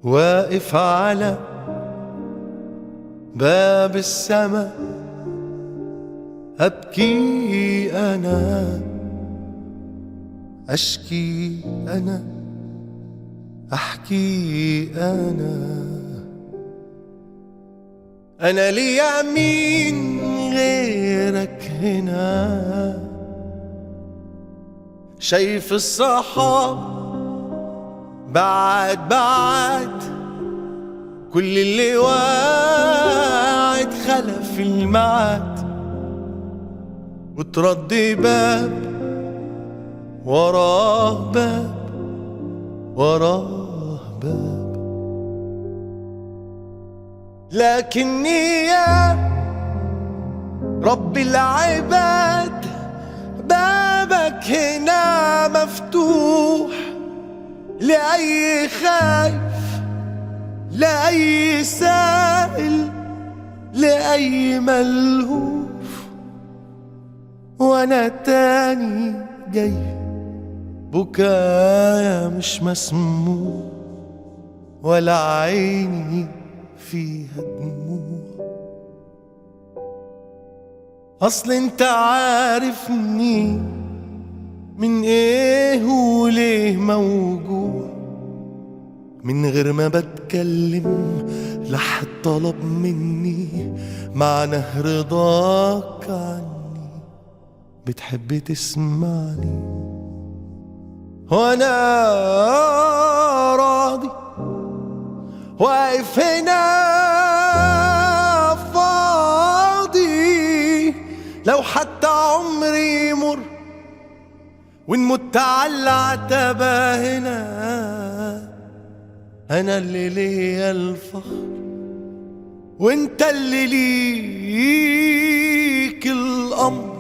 واقف على باب السما أبكي أنا أشكي أنا أحكي أنا أنا ليا مين غيرك هنا شايف الصحاب بعد بعد كل اللي واعد خلف الميعاد وتردي باب وراه باب وراه باب لكني يا رب العباد بابك هنا مفتوح لأي خايف لأي سائل لأي ملهوف وأنا تاني جاي بكايا مش مسموع ولا عيني فيها دموع اصل انت عارفني من ايه وليه موجوع من غير ما بتكلم لحد طلب مني معنى رضاك عني بتحب تسمعني وانا راضي واقف هنا فاضي لو حتى عمري يمر وان مت على العتبة هنا انا اللي ليا الفخر وانت اللي ليك الامر